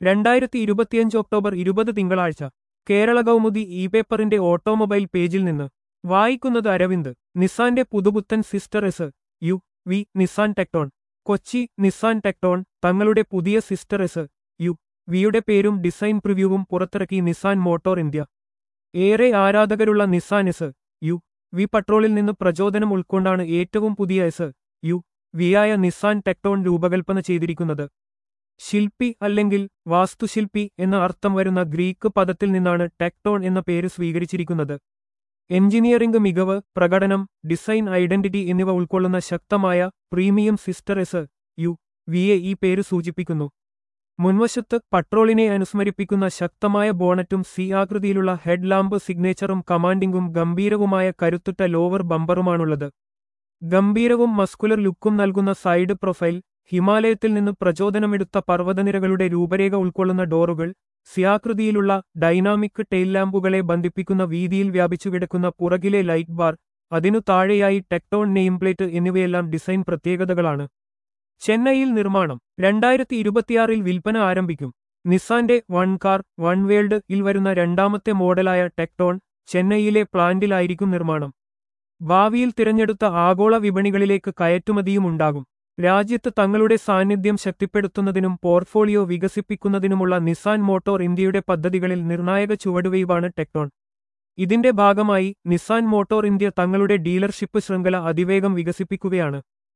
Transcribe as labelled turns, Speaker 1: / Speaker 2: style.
Speaker 1: രണ്ടായിരത്തി ഇരുപത്തിയഞ്ച് ഒക്ടോബർ ഇരുപത് തിങ്കളാഴ്ച കേരള കൗമുദി ഇ പേപ്പറിന്റെ ഓട്ടോമൊബൈൽ പേജിൽ നിന്ന് വായിക്കുന്നത് അരവിന്ദ് നിസാന്റെ പുതുപുത്തൻ sister S U V Nissan Tekton Kochi Nissan Tekton തങ്ങളുടെ പുതിയ സിസ്റ്റർ എസ് യു വിയുടെ പേരും ഡിസൈൻ പ്രിവ്യൂവും പുറത്തിറക്കി നിസാൻ മോട്ടോർ ഇന്ത്യ ഏറെ ആരാധകരുള്ള നിസാൻ എസ് യു വി പട്രോളിൽ നിന്ന് പ്രചോദനം ഉൾക്കൊണ്ടാണ് ഏറ്റവും പുതിയ എസ് യു വിയായ നിസാൻ ടെക്ടോൺ രൂപകൽപ്പന ചെയ്തിരിക്കുന്നത് ശില്പി അല്ലെങ്കിൽ വാസ്തുശില്പി എന്ന അർത്ഥം വരുന്ന ഗ്രീക്ക് പദത്തിൽ നിന്നാണ് ടെക്ടോൺ എന്ന പേര് സ്വീകരിച്ചിരിക്കുന്നത് എഞ്ചിനീയറിംഗ് മികവ് പ്രകടനം ഡിസൈൻ ഐഡന്റിറ്റി എന്നിവ ഉൾക്കൊള്ളുന്ന ശക്തമായ പ്രീമിയം സിസ്റ്റർ എസ് യു വിയെ ഈ പേര് സൂചിപ്പിക്കുന്നു മുൻവശത്ത് പട്രോളിനെ അനുസ്മരിപ്പിക്കുന്ന ശക്തമായ ബോണറ്റും സി ആകൃതിയിലുള്ള ഹെഡ് ലാമ്പ് സിഗ്നേച്ചറും കമാൻഡിംഗും ഗംഭീരവുമായ കരുത്തുറ്റ ലോവർ ബമ്പറുമാണുള്ളത് ഗംഭീരവും മസ്കുലർ ലുക്കും നൽകുന്ന സൈഡ് പ്രൊഫൈൽ ഹിമാലയത്തിൽ നിന്ന് പ്രചോദനമെടുത്ത പർവ്വതനിരകളുടെ രൂപരേഖ ഉൾക്കൊള്ളുന്ന ഡോറുകൾ സിയാകൃതിയിലുള്ള ഡൈനാമിക് ടെയിൽ ലാമ്പുകളെ ബന്ധിപ്പിക്കുന്ന വീതിയിൽ വ്യാപിച്ചുകിടക്കുന്ന പുറകിലെ ലൈറ്റ് ബാർ അതിനു താഴെയായി ടെക്ടോൺ നെയിം പ്ലേറ്റ് എന്നിവയെല്ലാം ഡിസൈൻ പ്രത്യേകതകളാണ് ചെന്നൈയിൽ നിർമ്മാണം രണ്ടായിരത്തി ഇരുപത്തിയാറിൽ വിൽപ്പന ആരംഭിക്കും നിസാന്റെ വൺ കാർ വൺ വേൾഡ് ഇൽ വരുന്ന രണ്ടാമത്തെ മോഡലായ ടെക്ടോൺ ചെന്നൈയിലെ പ്ലാന്റിലായിരിക്കും നിർമ്മാണം ഭാവിയിൽ തിരഞ്ഞെടുത്ത ആഗോള വിപണികളിലേക്ക് കയറ്റുമതിയും ഉണ്ടാകും രാജ്യത്ത് തങ്ങളുടെ സാന്നിധ്യം ശക്തിപ്പെടുത്തുന്നതിനും പോർട്ട്ഫോളിയോ വികസിപ്പിക്കുന്നതിനുമുള്ള നിസാൻ മോട്ടോർ ഇന്ത്യയുടെ പദ്ധതികളിൽ നിർണായക ചുവടുവയ്പാണ് ടെക്ടോൺ ഇതിന്റെ ഭാഗമായി നിസാൻ മോട്ടോർ ഇന്ത്യ തങ്ങളുടെ ഡീലർഷിപ്പ് ശൃംഖല അതിവേഗം വികസിപ്പിക്കുകയാണ്